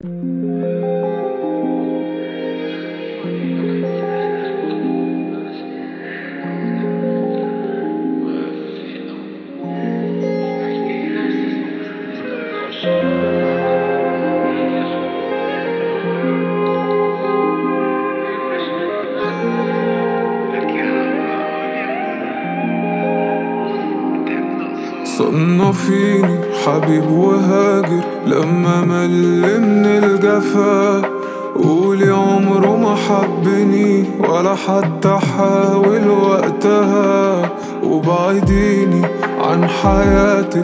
صنفيني حبيب وهاجر لما مل من الجفا قولي عمره ما حبني ولا حتى حاول وقتها وبعديني عن حياتك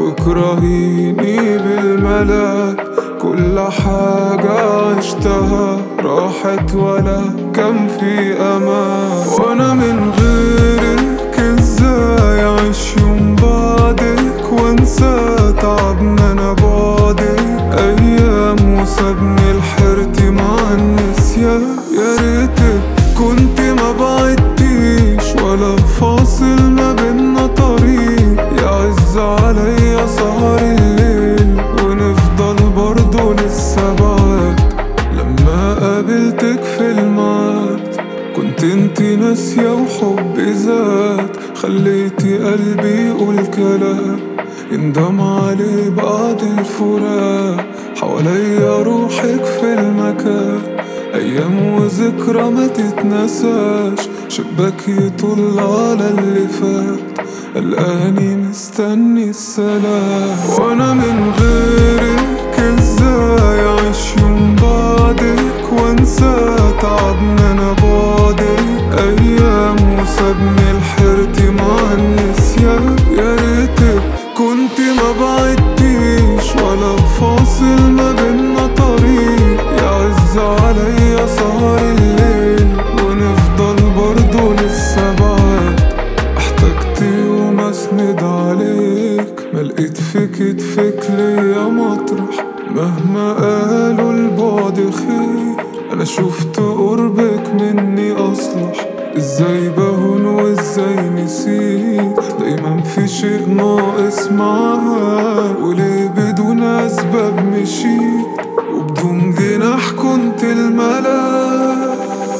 واكرهيني بالملاك كل حاجة عشتها راحت ولا كان في أمان وأنا من غيرك ازاي أعيش يوم بعدك وانسى تعبنا أنا بعدك أيام وسابني لحيرتي مع النسيان يا ريتك كنت ما بعدتيش ولا فاصل ما بينا طريق يعز عليا سهر الليل ونفضل برضه لسه بعاد لما قابلتك في المعاد كنت انتي ناسية وحبي زاد خليتي قلبي يقول كلام يندم عليه بعد الفراق حواليا روحك في المكان أيام وذكرى ما تتنساش شباك يطل على اللي فات قلقاني مستني السلام وانا من غيرك ازاي اعيش يوم بعدك وانسى تعبنا انا بعدك ايام وسابني لحيرتي مع النسيان يا ريتك كنت ما بعدتيش ولا فاصل ما بينا طريق يعز عليا سهر الليل ونفضل برضه لسه بعاد احتجت يوم اسند عليك ملقيت في كتفك ليا مطرح مهما قالوا البعد خير انا شفت قربك مني اصلح ازاي بهون وازاي نسيت دايما في شيء ناقص معاها وليه بدون اسباب مشيت وبدون جناح كنت الملاك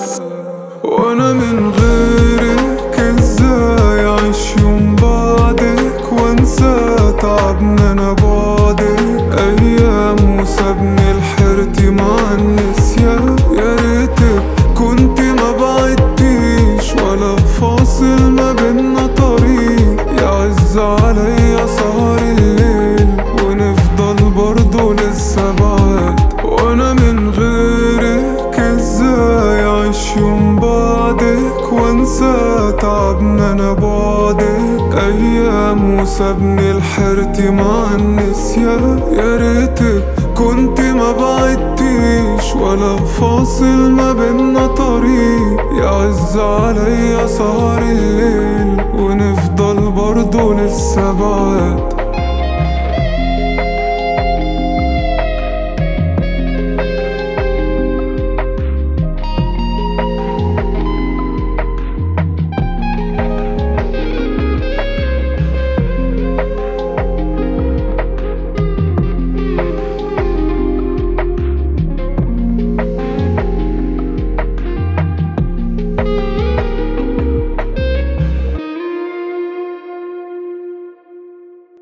وانا من غيرك ازاي اعيش يوم بعدك وانسى تعبنا انا بعدك ايام وسابني لحيرتي مع النسيان يا ريتك كنت ما بعدتيش ولا فاصل ما بينا طريق يعز عليا سهر الليل ونفضل برضه لسه بعاد وانا من غيرك ازاي اعيش يوم بعدك وانسى تعبنا انا بعدك ايام وسابني لحيرتي مع النسيان يا ريتك كنت ما بعدتيش ولا فاصل ما بينا طريق يعز عليا سهر الليل ونفضل برضه لسه بعاد